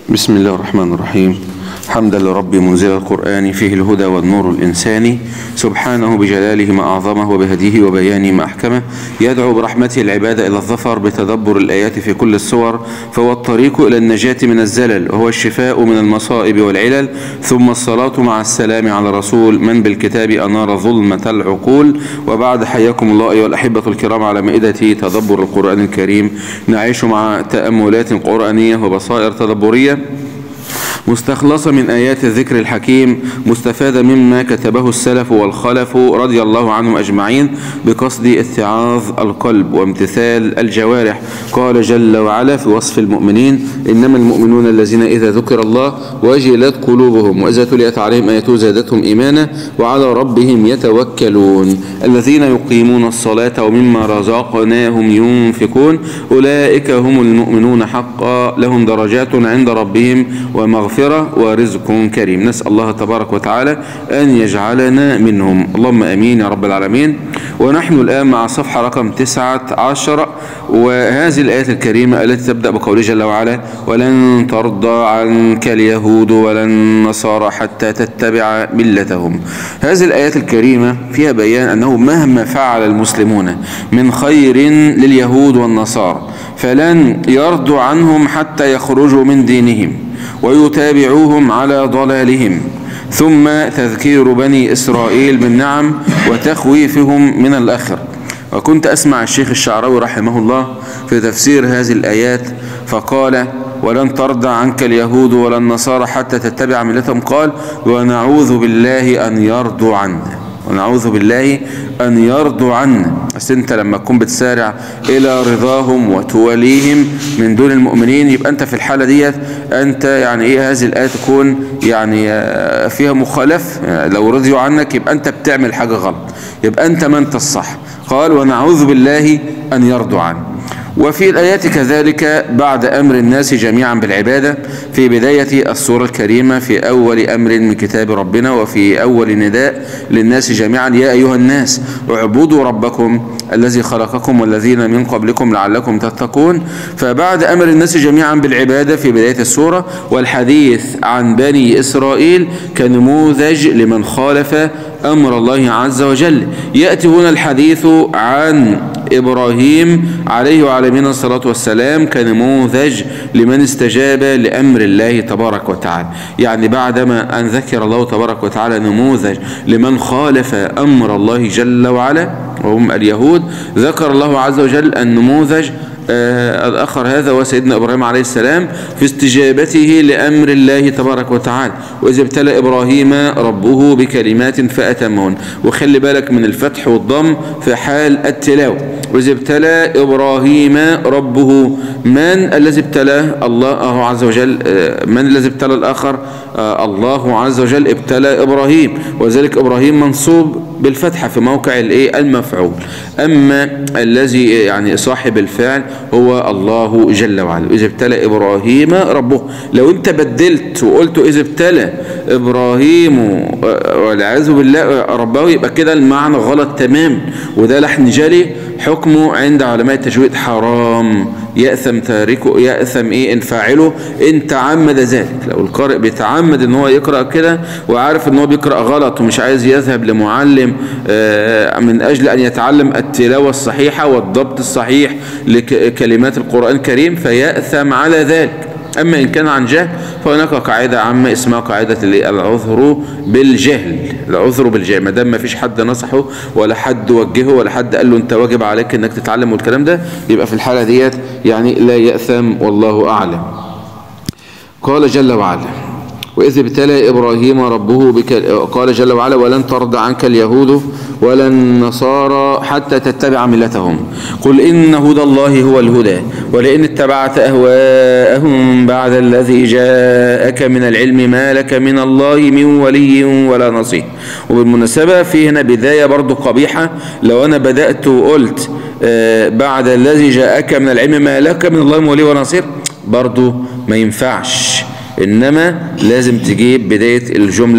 بسم الله الرحمن الرحيم حمدا لرب منزل القرآن فيه الهدى والنور الإنساني سبحانه بجلاله ما أعظمه وبهديه وبيانه ما أحكمه يدعو برحمته العباد إلى الظفر بتدبر الآيات في كل الصور فهو الطريق إلى النجاة من الزلل وهو الشفاء من المصائب والعلل ثم الصلاة مع السلام على رسول من بالكتاب أنار ظلمة العقول وبعد حياكم الله أيها الأحبة الكرام على مائدة تدبر القرآن الكريم نعيش مع تأملات قرآنية وبصائر تدبرية مستخلصة من آيات الذكر الحكيم مستفادة مما كتبه السلف والخلف رضي الله عنهم أجمعين بقصد اتعاظ القلب وامتثال الجوارح قال جل وعلا في وصف المؤمنين إنما المؤمنون الذين إذا ذكر الله وجلت قلوبهم وإذا تليت عليهم آياته زادتهم إيمانا وعلى ربهم يتوكلون الذين يقيمون الصلاة ومما رزقناهم ينفقون أولئك هم المؤمنون حقا لهم درجات عند ربهم ومغفرة ورزق كريم نسأل الله تبارك وتعالى أن يجعلنا منهم اللهم أمين يا رب العالمين ونحن الآن مع صفحة رقم تسعة عشر وهذه الآية الكريمة التي تبدأ بقوله جل وعلا ولن ترضى عنك اليهود ولا النصارى حتى تتبع ملتهم هذه الآيات الكريمة فيها بيان أنه مهما فعل المسلمون من خير لليهود والنصارى فلن يرضوا عنهم حتى يخرجوا من دينهم ويتابعوهم على ضلالهم ثم تذكير بني إسرائيل بالنعم وتخويفهم من الأخر وكنت أسمع الشيخ الشعراوي رحمه الله في تفسير هذه الآيات فقال ولن ترضى عنك اليهود ولا النصارى حتى تتبع ملتهم قال ونعوذ بالله أن يرضوا عنا ونعوذ بالله أن يرضوا عنا بس أنت لما تكون بتسارع إلى رضاهم وتوليهم من دون المؤمنين يبقى أنت في الحالة ديت أنت يعني إيه هذه الآية تكون يعني فيها مخالف لو رضيوا عنك يبقى أنت بتعمل حاجة غلط يبقى أنت ما أنت الصح قال ونعوذ بالله أن يرضوا عنا وفي الآيات كذلك بعد أمر الناس جميعا بالعبادة في بداية السورة الكريمة في أول أمر من كتاب ربنا وفي أول نداء للناس جميعا يا أيها الناس اعبدوا ربكم الذي خلقكم والذين من قبلكم لعلكم تتقون فبعد أمر الناس جميعا بالعبادة في بداية السورة والحديث عن بني إسرائيل كنموذج لمن خالف أمر الله عز وجل يأتي هنا الحديث عن إبراهيم عليه وعلى نبينا الصلاة والسلام كنموذج لمن استجاب لأمر الله تبارك وتعالى يعني بعدما أن ذكر الله تبارك وتعالى نموذج لمن خالف أمر الله جل وعلا وهم اليهود ذكر الله عز وجل النموذج آه الآخر هذا وسيدنا إبراهيم عليه السلام في استجابته لأمر الله تبارك وتعالى وإذا ابتلى إبراهيم ربه بكلمات فأتمهن وخلي بالك من الفتح والضم في حال التلاوة وإذا ابتلى إبراهيم ربه من الذي ابتلاه الله عز وجل آه من الذي ابتلى الآخر آه الله عز وجل ابتلى إبراهيم وذلك إبراهيم منصوب بالفتحة في موقع الايه المفعول أما الذي يعني صاحب الفعل هو الله جل وعلا إذا ابتلى إبراهيم ربه لو أنت بدلت وقلت إذا ابتلى إبراهيم والعياذ بالله ربه يبقى كده المعنى غلط تمام وده لحن جلي حكمه عند علماء التجويد حرام يأثم تاركه يأثم ايه ان فاعله ان تعمد ذلك لو القارئ بيتعمد ان هو يقرأ كده وعارف ان هو بيقرأ غلط ومش عايز يذهب لمعلم من اجل ان يتعلم التلاوة الصحيحة والضبط الصحيح لكلمات القرآن الكريم فيأثم على ذلك أما إن كان عن جهل فهناك قاعدة عامة اسمها قاعدة العذر بالجهل العذر بالجهل ما دام ما فيش حد نصحه ولا حد وجهه ولا حد قال له أنت واجب عليك أنك تتعلم والكلام ده يبقى في الحالة ديت يعني لا يأثم والله أعلم قال جل وعلا وإذ ابتلى إبراهيم ربه بك قال جل وعلا ولن ترضى عنك اليهود ولا النصارى حتى تتبع ملتهم قل إن هدى الله هو الهدى ولئن اتبعت أهواءهم بعد الذي جاءك من العلم ما لك من الله من ولي ولا نصير وبالمناسبة في هنا بداية برضو قبيحة لو أنا بدأت وقلت بعد الذي جاءك من العلم ما لك من الله من ولي ونصير برضو ما ينفعش إنما لازم تجيب بداية الجملة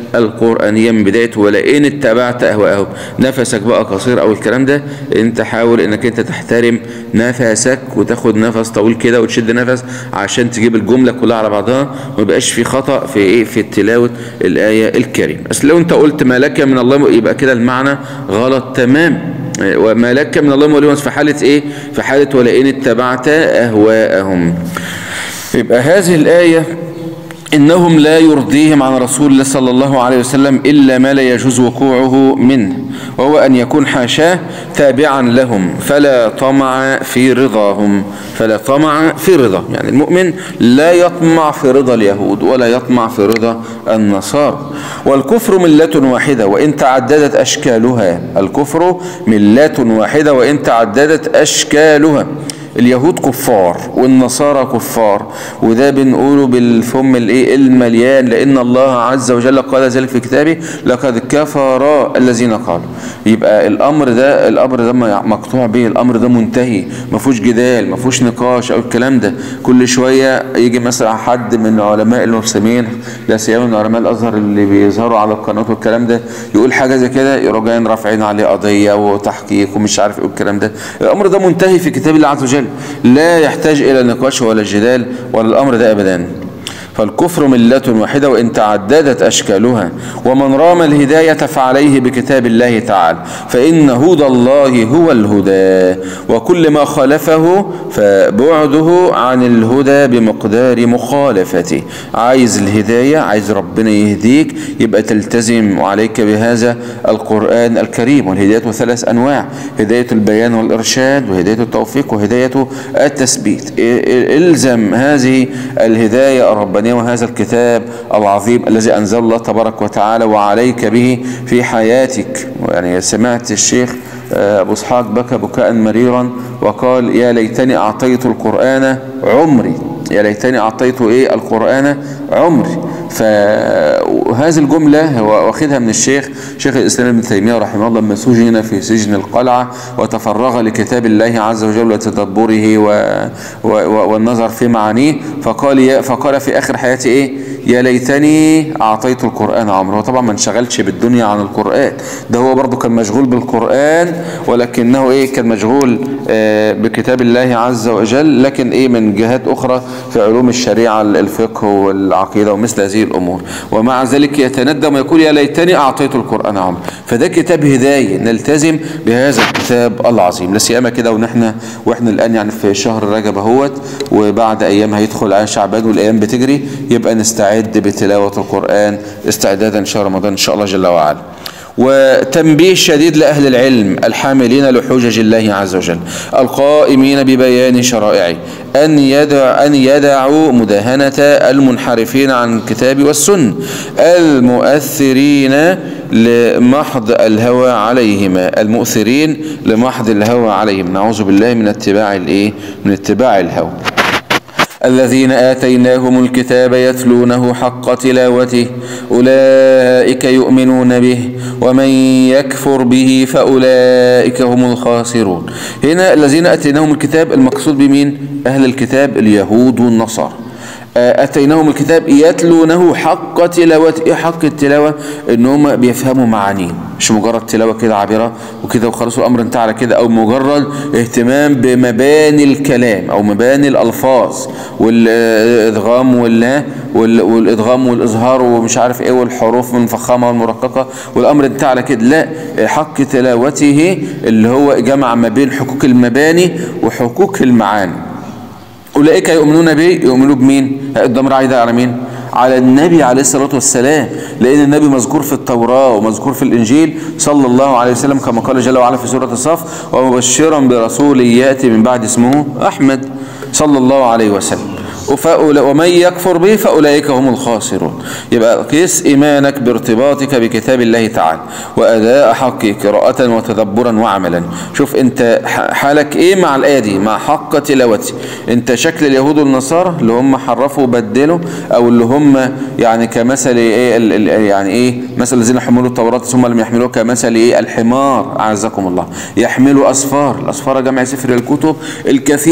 القرآنية من بدايته ولئن اتبعت أهواءهم نفسك بقى قصير أو الكلام ده انت حاول انك انت تحترم نفسك وتاخد نفس طويل كده وتشد نفس عشان تجيب الجملة كلها على بعضها ما يبقاش في خطأ في ايه في تلاوة الآية الكريمة بس لو انت قلت ما لك من الله يبقى كده المعنى غلط تمام وما لك من الله ولي في حالة ايه في حالة ولئن اتبعت أهواءهم يبقى هذه الآية إنهم لا يرضيهم عن رسول الله صلى الله عليه وسلم إلا ما لا يجوز وقوعه منه وهو أن يكون حاشاه تابعا لهم فلا طمع في رضاهم فلا طمع في رضا يعني المؤمن لا يطمع في رضا اليهود ولا يطمع في رضا النصارى والكفر ملة واحدة وإن تعددت أشكالها الكفر ملة واحدة وإن تعددت أشكالها اليهود كفار والنصارى كفار وده بنقوله بالفم الايه المليان لان الله عز وجل قال ذلك في كتابه لقد كفر الذين قالوا يبقى الامر ده الامر ده مقطوع به الامر ده منتهي ما فيهوش جدال ما فيهوش نقاش او الكلام ده كل شويه يجي مثلا حد من علماء المسلمين لا سيما من علماء الازهر اللي بيظهروا على القناه والكلام ده يقول حاجه زي كده يروحوا جايين رافعين عليه قضيه وتحقيق ومش عارف ايه الكلام ده الامر ده منتهي في كتاب الله عز وجل لا يحتاج إلى نقاش ولا جدال ولا الأمر ده أبدا فالكفر ملة واحدة وإن تعددت أشكالها ومن رام الهداية فعليه بكتاب الله تعالى فإن هدى الله هو الهدى وكل ما خالفه فبعده عن الهدى بمقدار مخالفته عايز الهداية عايز ربنا يهديك يبقى تلتزم وعليك بهذا القرآن الكريم والهداية ثلاث أنواع هداية البيان والإرشاد وهداية التوفيق وهداية التثبيت الزم هذه الهداية الربانية وهذا الكتاب العظيم الذي أنزل الله تبارك وتعالى وعليك به في حياتك يعني سمعت الشيخ أبو اسحاق بكى بكاء مريرا وقال يا ليتني أعطيت القرآن عمري يا ليتني أعطيت إيه القرآن عمري فهذه الجملة هو واخدها من الشيخ شيخ الإسلام ابن تيمية رحمه الله لما سجن في سجن القلعة وتفرغ لكتاب الله عز وجل وتدبره و... و... والنظر في معانيه فقال فقال في آخر حياتي إيه يا ليتني أعطيت القرآن عمره هو طبعا ما انشغلش بالدنيا عن القرآن ده هو برضه كان مشغول بالقرآن ولكنه إيه كان مشغول آه بكتاب الله عز وجل لكن إيه من جهات أخرى في علوم الشريعة الفقه والعقيدة ومثل هذه الأمور ومع ذلك يتندم ويقول يا ليتني أعطيت القرآن عمره فده كتاب هداية نلتزم بهذا الكتاب العظيم لا سيما كده ونحن واحنا الآن يعني في شهر رجب اهوت وبعد أيام هيدخل على شعبان والأيام بتجري يبقى نستعد بتلاوة القرآن استعدادا شهر رمضان إن شاء الله جل وعلا وتنبيه شديد لأهل العلم الحاملين لحجج الله عز وجل القائمين ببيان شرائعه أن يدع أن يدعوا مداهنة المنحرفين عن الكتاب والسنة المؤثرين لمحض الهوى عليهما المؤثرين لمحض الهوى عليهم نعوذ بالله من اتباع الايه من اتباع الهوى الذين آتيناهم الكتاب يتلونه حق تلاوته أولئك يؤمنون به ومن يكفر به فأولئك هم الخاسرون هنا الذين آتيناهم الكتاب المقصود بمين أهل الكتاب اليهود والنصارى أتيناهم الكتاب يتلونه حق تلاوته إيه حق التلاوة إن هم بيفهموا معانيه مش مجرد تلاوة كده عابرة وكده وخلاص الأمر انتهى على كده أو مجرد اهتمام بمباني الكلام أو مباني الألفاظ والإدغام وال والإدغام والإظهار ومش عارف إيه والحروف المفخمة والمرققة والأمر انتهى على كده لا حق تلاوته اللي هو جمع ما بين حقوق المباني وحقوق المعاني أولئك يؤمنون به يؤمنوا بمين الضمير عايد على مين على النبي عليه الصلاة والسلام لأن النبي مذكور في التوراة ومذكور في الإنجيل صلى الله عليه وسلم كما قال جل وعلا في سورة الصف ومبشرا برسول يأتي من بعد اسمه أحمد صلى الله عليه وسلم ومن يكفر به فأولئك هم الخاسرون يبقى قيس إيمانك بارتباطك بكتاب الله تعالى وأداء حقه قراءة وتدبرا وعملا شوف أنت حالك إيه مع الآية دي مع حق تلاوتي أنت شكل اليهود والنصارى اللي هم حرفوا وبدلوا أو اللي هم يعني كمثل إيه يعني إيه مثل الذين حملوا التوراة ثم لم يحملوها كمثل إيه الحمار أعزكم الله يحملوا أسفار الأسفار جمع سفر الكتب الكثير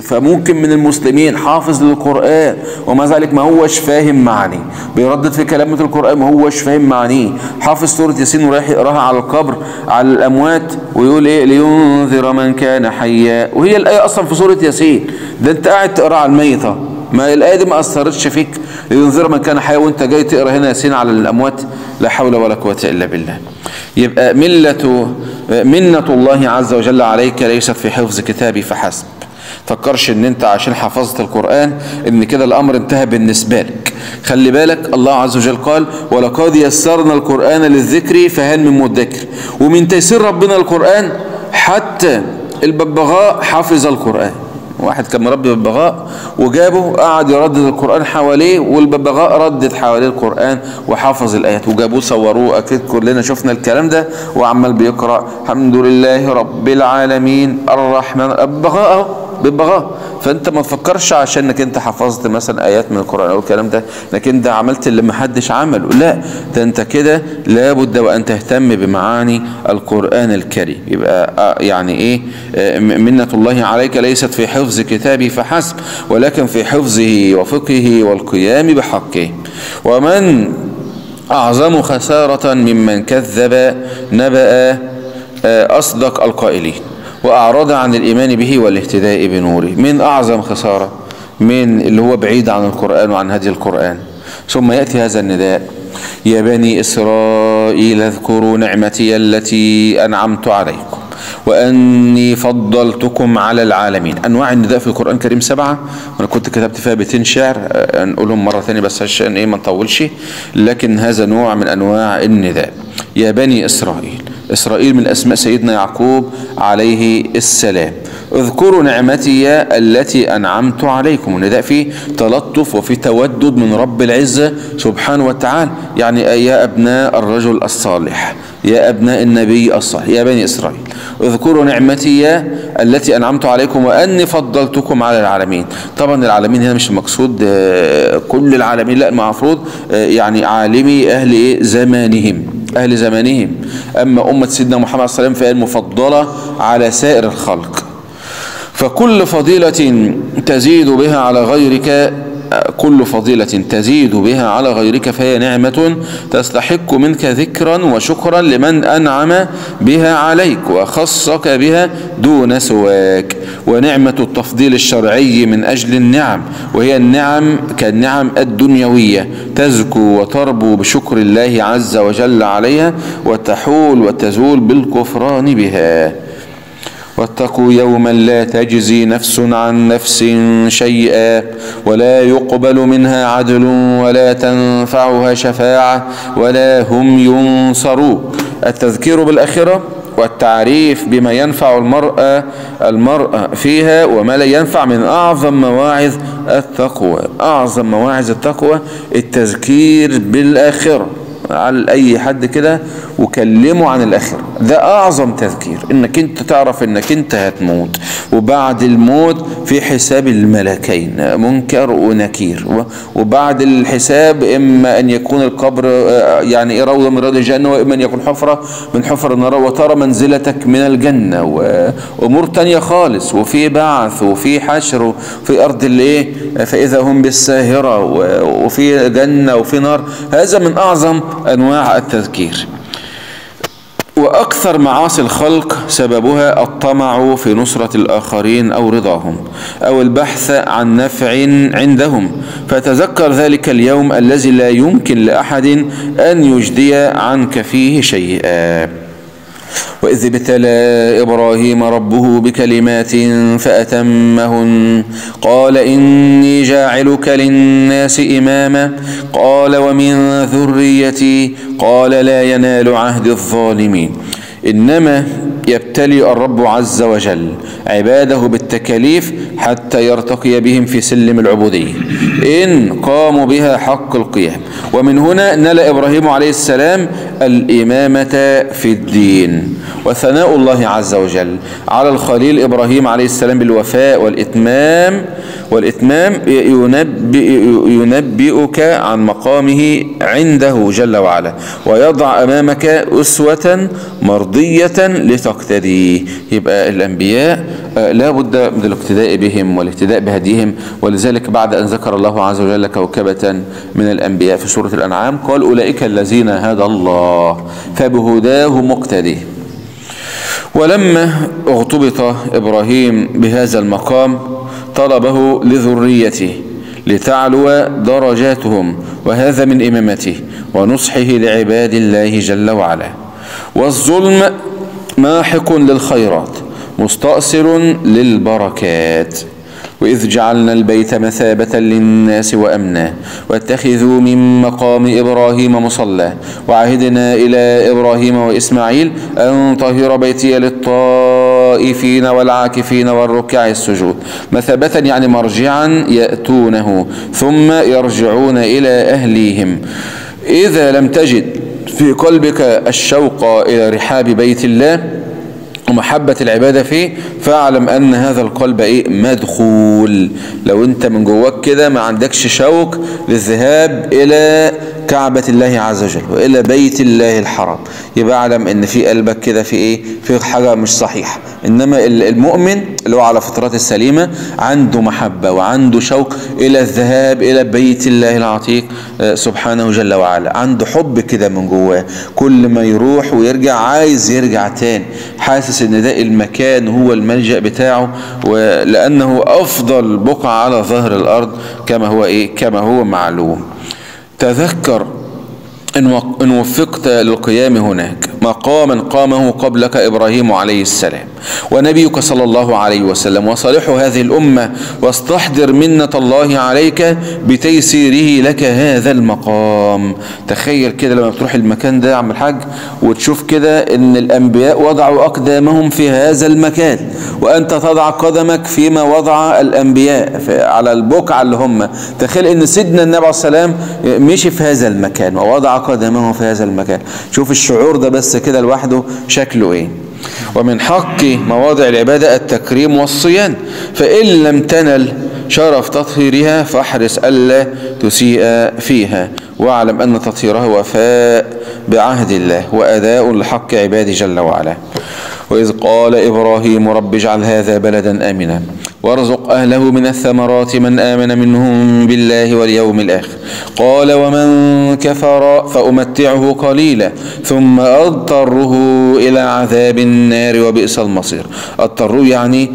فممكن من المسلمين حافظ للقرآن ومع ذلك ما هوش فاهم معاني بيردد في كلمة القرآن ما هوش فاهم معانيه حافظ سورة ياسين ورايح يقراها على القبر على الأموات ويقول إيه لينذر من كان حيا وهي الآية أصلا في سورة ياسين ده أنت قاعد تقرا على الميتة ما الآية دي ما أثرتش فيك لينذر من كان حيا وأنت جاي تقرا هنا ياسين على الأموات لا حول ولا قوة إلا بالله يبقى ملة منة الله عز وجل عليك ليست في حفظ كتابي فحسب فكرش ان انت عشان حفظت القرآن ان كده الامر انتهى بالنسبة لك خلي بالك الله عز وجل قال ولقد يسرنا القرآن للذكر فهل من مدكر ومن تيسير ربنا القرآن حتى الببغاء حفظ القرآن واحد كان مربي ببغاء وجابه قعد يردد القرآن حواليه والببغاء ردد حواليه القرآن وحافظ الآيات وجابوه صوروه أكيد كلنا شفنا الكلام ده وعمال بيقرأ الحمد لله رب العالمين الرحمن الببغاء اهو ببغاء فانت ما تفكرش عشان انك انت حفظت مثلا ايات من القران او الكلام ده انك انت عملت اللي ما حدش عمله لا ده انت كده لابد وان تهتم بمعاني القران الكريم يبقى يعني ايه منه الله عليك ليست في حفظ كتابه فحسب ولكن في حفظه وفقهه والقيام بحقه ومن اعظم خساره ممن كذب نبأ اصدق القائلين وأعرض عن الإيمان به والاهتداء بنوره من أعظم خسارة من اللي هو بعيد عن القرآن وعن هدي القرآن ثم يأتي هذا النداء يا بني إسرائيل اذكروا نعمتي التي أنعمت عليكم وأني فضلتكم على العالمين أنواع النداء في القرآن الكريم سبعة وأنا كنت كتبت فيها بيتين شعر نقولهم مرة ثانية بس عشان إيه ما نطولش لكن هذا نوع من أنواع النداء يا بني إسرائيل إسرائيل من أسماء سيدنا يعقوب عليه السلام اذكروا نعمتي التي أنعمت عليكم النداء فيه تلطف وفي تودد من رب العزة سبحانه وتعالى يعني يا أبناء الرجل الصالح يا أبناء النبي الصالح يا بني إسرائيل اذكروا نعمتي التي أنعمت عليكم وأني فضلتكم على العالمين طبعا العالمين هنا مش المقصود كل العالمين لا المفروض يعني عالمي أهل زمانهم أهل زمانهم أما أمة سيدنا محمد صلى الله عليه وسلم فهي المفضلة على سائر الخلق فكل فضيلة تزيد بها على غيرك كل فضيلة تزيد بها على غيرك فهي نعمة تستحق منك ذكرا وشكرا لمن أنعم بها عليك وخصك بها دون سواك ونعمة التفضيل الشرعي من أجل النعم وهي النعم كالنعم الدنيوية تزكو وتربو بشكر الله عز وجل عليها وتحول وتزول بالكفران بها واتقوا يوما لا تجزي نفس عن نفس شيئا ولا يقبل منها عدل ولا تنفعها شفاعة ولا هم ينصرون التذكير بالآخرة والتعريف بما ينفع المرأة المرأة فيها وما لا ينفع من أعظم مواعظ التقوى أعظم مواعظ التقوى التذكير بالآخرة على أي حد كده وكلمه عن الآخرة ده أعظم تذكير إنك أنت تعرف إنك أنت هتموت وبعد الموت في حساب الملكين منكر ونكير وبعد الحساب إما أن يكون القبر يعني إيه روضة من رياض الجنة وإما أن يكون حفرة من حفر النار وترى منزلتك من الجنة وأمور تانية خالص وفي بعث وفي حشر وفي أرض الإيه فإذا هم بالساهرة وفي جنة وفي نار هذا من أعظم أنواع التذكير وأكثر معاصي الخلق سببها الطمع في نصرة الآخرين أو رضاهم أو البحث عن نفع عندهم فتذكر ذلك اليوم الذي لا يمكن لأحد أن يجدي عنك فيه شيئا وإذ ابتلى إبراهيم ربه بكلمات فأتمهن قال إني جاعلك للناس إماما قال ومن ذريتي قال لا ينال عهد الظالمين إنما يبتلي الرب عز وجل عباده بالتكاليف حتى يرتقي بهم في سلم العبودية إن قاموا بها حق القيام ومن هنا نال إبراهيم عليه السلام الإمامة في الدين وثناء الله عز وجل على الخليل إبراهيم عليه السلام بالوفاء والإتمام والإتمام ينبئ ينبئك عن مقامه عنده جل وعلا ويضع أمامك أسوة مرضية لتقتديه يبقى الأنبياء لا بد بد من الاقتداء بهم والاهتداء بهديهم ولذلك بعد أن ذكر الله عز وجل كوكبة من الأنبياء في سورة الأنعام قال أولئك الذين هدى الله فبهداه مقتدي ولما اغتبط إبراهيم بهذا المقام طلبه لذريته لتعلو درجاتهم وهذا من إمامته ونصحه لعباد الله جل وعلا والظلم ماحق للخيرات مستأصل للبركات وإذ جعلنا البيت مثابة للناس وأمنا واتخذوا من مقام إبراهيم مصلى وعهدنا إلى إبراهيم وإسماعيل أن طهر بيتي للطائفين والعاكفين والركع السجود مثابة يعني مرجعا يأتونه ثم يرجعون إلى أهليهم إذا لم تجد في قلبك الشوق إلى رحاب بيت الله ومحبة العبادة فيه فاعلم ان هذا القلب ايه مدخول لو انت من جواك كده ما عندكش شوق للذهاب الى كعبة الله عز وجل والى بيت الله الحرام يبقى اعلم ان في قلبك كده في ايه في حاجة مش صحيحة انما المؤمن اللي هو على فطرات السليمة عنده محبة وعنده شوق الى الذهاب الى بيت الله العتيق سبحانه جل وعلا عنده حب كده من جواه كل ما يروح ويرجع عايز يرجع تاني حاسس ان ده المكان هو الملجأ بتاعه ولانه افضل بقعة على ظهر الارض كما هو ايه كما هو معلوم تذكر إن وفقت للقيام هناك مقاما قامه قبلك إبراهيم عليه السلام ونبيك صلى الله عليه وسلم وصالح هذه الأمة واستحضر منة الله عليك بتيسيره لك هذا المقام تخيل كده لما بتروح المكان ده يا عم الحاج وتشوف كده ان الأنبياء وضعوا أقدامهم في هذا المكان وأنت تضع قدمك فيما وضع الأنبياء على البقعة اللي هم تخيل ان سيدنا النبي عليه السلام مشي في هذا المكان ووضع قدمه في هذا المكان شوف الشعور ده بس كده لوحده شكله ايه ومن حق مواضع العبادة التكريم والصيان فإن لم تنل شرف تطهيرها فاحرص ألا تسيء فيها واعلم أن تطهيرها وفاء بعهد الله وأداء لحق عباده جل وعلا وإذ قال إبراهيم رب اجعل هذا بلدا آمنا وارزق أهله من الثمرات من آمن منهم بالله واليوم الآخر قال ومن كفر فأمتعه قليلا ثم أضطره إلى عذاب النار وبئس المصير اضطره يعني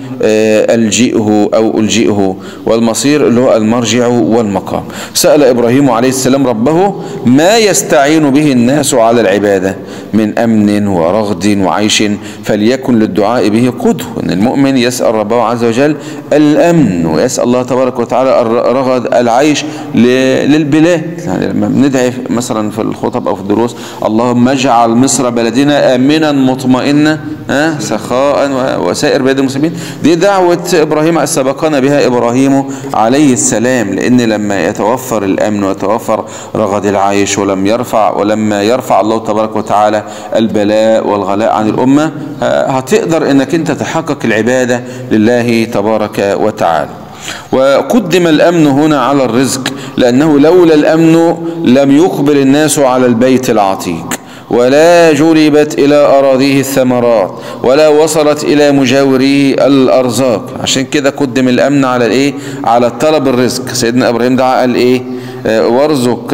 ألجئه أو ألجئه والمصير اللي هو المرجع والمقام سأل إبراهيم عليه السلام ربه ما يستعين به الناس على العبادة من أمن ورغد وعيش فليكن للدعاء به قدوة أن المؤمن يسأل ربه عز وجل الأمن ويسأل الله تبارك وتعالى رغد العيش للبلاد يعني لما بندعي مثلا في الخطب أو في الدروس اللهم اجعل مصر بلدنا آمنا مطمئنا سخاء وسائر بلاد المسلمين دي دعوة إبراهيم سبقنا بها إبراهيم عليه السلام لأن لما يتوفر الأمن ويتوفر رغد العيش ولم يرفع ولما يرفع الله تبارك وتعالى البلاء والغلاء عن الأمة هتقدر انك انت تحقق العبادة لله تبارك وتعالى وقدم الأمن هنا على الرزق لأنه لولا الأمن لم يقبل الناس على البيت العتيق ولا جلبت إلى أراضيه الثمرات ولا وصلت إلى مجاوريه الأرزاق عشان كده قدم الأمن على الإيه على طلب الرزق سيدنا إبراهيم دعا قال إيه وارزق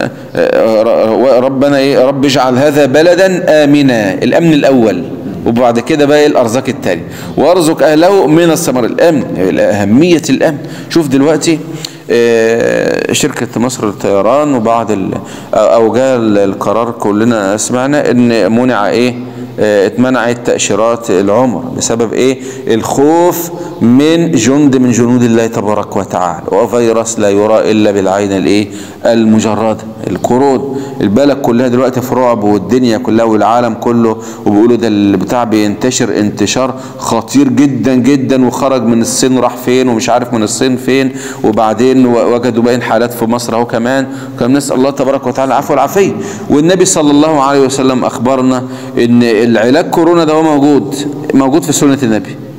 ربنا إيه رب اجعل هذا بلدا آمنا الأمن الأول وبعد كده بقى الارزاق التاني وارزق اهله من الثمر الامن اهميه الامن شوف دلوقتي شركة مصر للطيران وبعض او جاء القرار كلنا سمعنا ان منع ايه اتمنعت تأشيرات العمر بسبب ايه الخوف من جند من جنود الله تبارك وتعالى وفيروس لا يرى الا بالعين الايه المجردة الكورونا البلد كلها دلوقتي في رعب والدنيا كلها والعالم كله وبيقولوا ده البتاع بينتشر انتشار خطير جدا جدا وخرج من الصين راح فين ومش عارف من الصين فين وبعدين وجدوا باين حالات في مصر اهو كمان كان نسال الله تبارك وتعالى العفو والعافيه والنبي صلى الله عليه وسلم اخبرنا ان العلاج كورونا ده هو موجود موجود في سنه النبي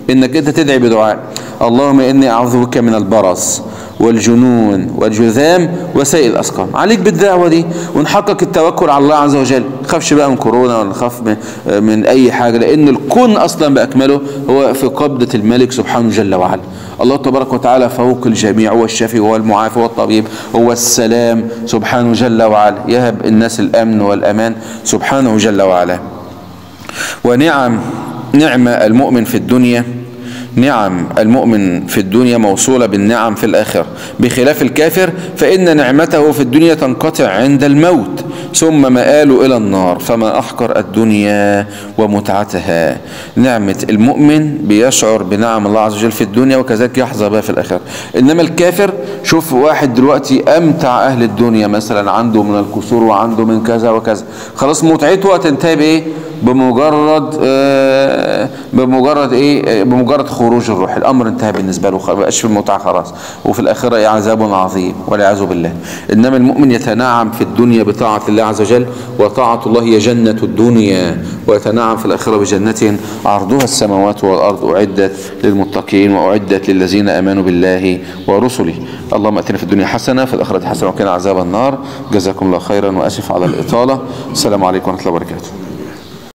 انك انت تدعي بدعاء اللهم اني اعوذ بك من البرص والجنون والجذام وسائل الاسقام عليك بالدعوه دي ونحقق التوكل على الله عز وجل ما تخافش بقى من كورونا ولا نخاف من, من اي حاجه لان الكون اصلا باكمله هو في قبضه الملك سبحانه جل وعلا الله تبارك وتعالى فوق الجميع هو الشافي هو المعافي هو الطبيب هو السلام سبحانه جل وعلا يهب الناس الامن والامان سبحانه جل وعلا ونعم نعم المؤمن في الدنيا نعم المؤمن في الدنيا موصولة بالنعم في الآخرة بخلاف الكافر فإن نعمته في الدنيا تنقطع عند الموت ثم مآله إلى النار فما أحقر الدنيا ومتعتها نعمة المؤمن بيشعر بنعم الله عز وجل في الدنيا وكذلك يحظى بها في الآخرة إنما الكافر شوف واحد دلوقتي أمتع أهل الدنيا مثلا عنده من الكسور وعنده من كذا وكذا خلاص متعته هتنتهي بإيه بمجرد آه بمجرد ايه بمجرد خروج الروح الامر انتهى بالنسبه له ما بقاش في المتعه خلاص وفي الاخره إيه عذاب عظيم والعياذ بالله انما المؤمن يتنعم في الدنيا بطاعه الله عز وجل وطاعه الله هي جنه الدنيا ويتنعم في الاخره بجنه عرضها السماوات والارض اعدت للمتقين واعدت للذين امنوا بالله ورسله اللهم اتنا في الدنيا حسنه في الاخره حسنه وقنا عذاب النار جزاكم الله خيرا واسف على الاطاله السلام عليكم ورحمه الله وبركاته